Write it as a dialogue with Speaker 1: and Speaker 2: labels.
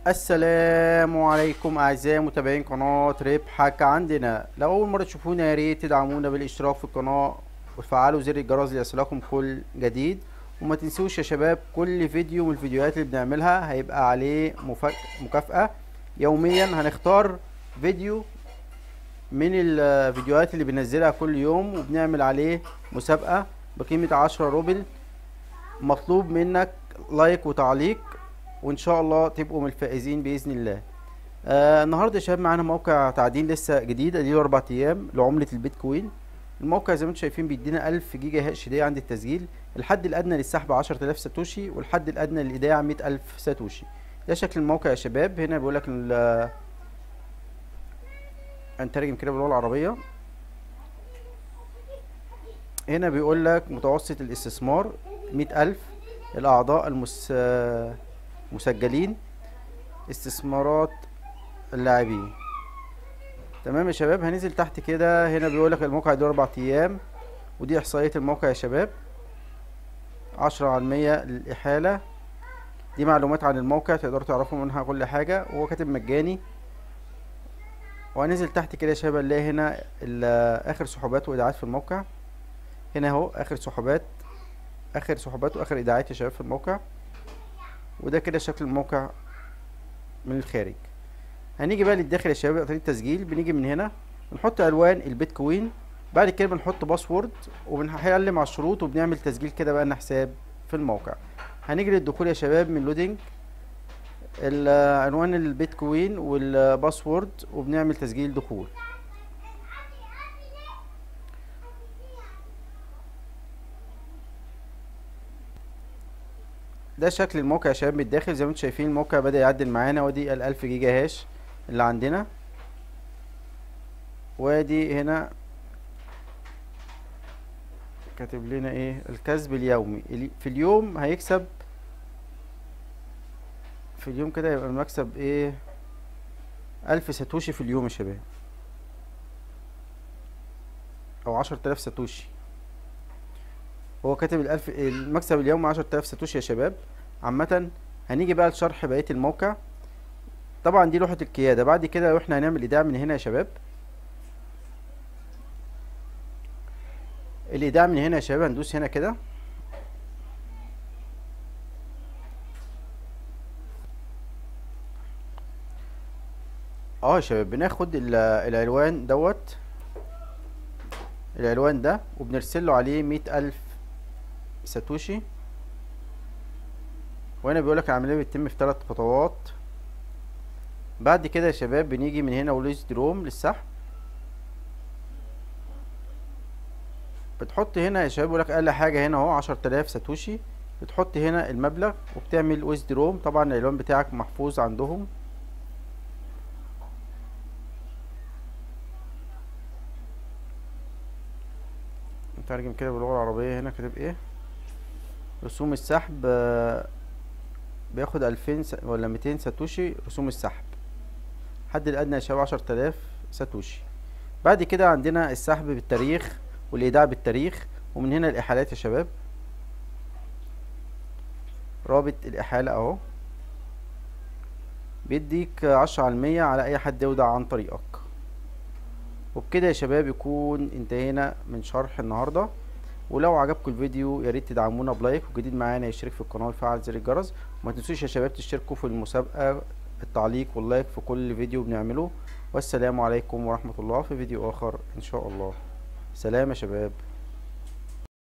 Speaker 1: السلام عليكم اعزائي متابعين قناة ربحك عندنا لو اول مرة تشوفونا يا ريت تدعمونا بالاشتراك في القناة وتفعلوا زر الجرس ليصلكم كل جديد وما تنسوش يا شباب كل فيديو من الفيديوهات اللي بنعملها هيبقى عليه مفك- مكافأة يوميا هنختار فيديو من الفيديوهات اللي بننزلها كل يوم وبنعمل عليه مسابقة بقيمة عشرة روبل مطلوب منك لايك وتعليق وان شاء الله تبقوا من الفائزين باذن الله آه النهارده يا شباب معانا موقع تعدين لسه جديد اديله اربع ايام لعمله البيتكوين الموقع زي ما انتم شايفين بيدينا 1000 جيجا هاش هديه عند التسجيل الحد الادنى للسحب 10000 ساتوشي والحد الادنى للايداع 100000 ساتوشي ده شكل الموقع يا شباب هنا بيقول لك هنترجم كده باللغه العربيه هنا بيقول لك متوسط الاستثمار 100000 الاعضاء المس مسجلين استثمارات اللاعبين تمام يا شباب هننزل تحت كده هنا بيقول لك الموقع ده اربع ايام ودي احصائيه الموقع يا شباب عشرة على المية للإحالة دي معلومات عن الموقع تقدروا تعرفوا منها كل حاجة وهو كاتب مجاني وهننزل تحت كده يا شباب نلاقي هنا ال- آخر سحوبات وإيداعات في الموقع هنا اهو آخر سحوبات آخر سحوبات وآخر إيداعات يا شباب في الموقع وده كده شكل الموقع من الخارج هنيجي بقى للداخل يا شباب طريقة التسجيل بنيجي من هنا بنحط الوان البيتكوين بعد كده بنحط باسورد وبنعلم على الشروط وبنعمل تسجيل كده بقى لنا حساب في الموقع هنيجي للدخول يا شباب من لودينج عنوان البيتكوين والباسورد وبنعمل تسجيل دخول ده شكل الموقع يا شباب من الداخل زي ما انتم شايفين الموقع بدأ يعدل معانا ودي الألف جيجا هاش اللي عندنا وادي هنا كاتب لنا ايه الكسب اليومي الي- في اليوم هيكسب في اليوم كده يبقى المكسب ايه ألف ساتوشي في اليوم يا شباب أو عشرة آلاف ساتوشي هو كاتب الألف المكسب اليومي عشرة آلاف ساتوشي يا شباب عامة هنيجي بقى لشرح بقية الموقع طبعا دي لوحة القيادة بعد كده واحنا هنعمل ايداع من هنا يا شباب الايداع من هنا يا شباب هندوس هنا كده اه يا شباب بناخد ال- العنوان دوت العنوان ده وبنرسله عليه مية ألف ساتوشي وهنا بيقولك العملية بتتم في ثلاث خطوات بعد كده يا شباب بنيجي من هنا وليز دروم للسحب بتحط هنا يا شباب بيقولك اقل حاجة هنا اهو عشرة آلاف ساتوشي بتحط هنا المبلغ وبتعمل ويز دروم طبعا العنوان بتاعك محفوظ عندهم نترجم كده باللغة العربية هنا كاتب ايه رسوم السحب آه، بياخد ألفين س- ولا ميتين ساتوشي رسوم السحب الحد الأدنى يا شباب عشرة آلاف ساتوشي بعد كده عندنا السحب بالتاريخ والإيداع بالتاريخ ومن هنا الإحالات يا شباب رابط الإحالة أهو بيديك عشرة على المية على أي حد يودع عن طريقك وبكده يا شباب يكون انتهينا من شرح النهارده ولو عجبكم الفيديو يا ريت تدعمونا بلايك وجديد معانا يشترك في القناه ويفعل زر الجرس وما تنسوش يا شباب تشتركوا في المسابقه التعليق واللايك في كل فيديو بنعمله والسلام عليكم ورحمه الله في فيديو اخر ان شاء الله سلام يا شباب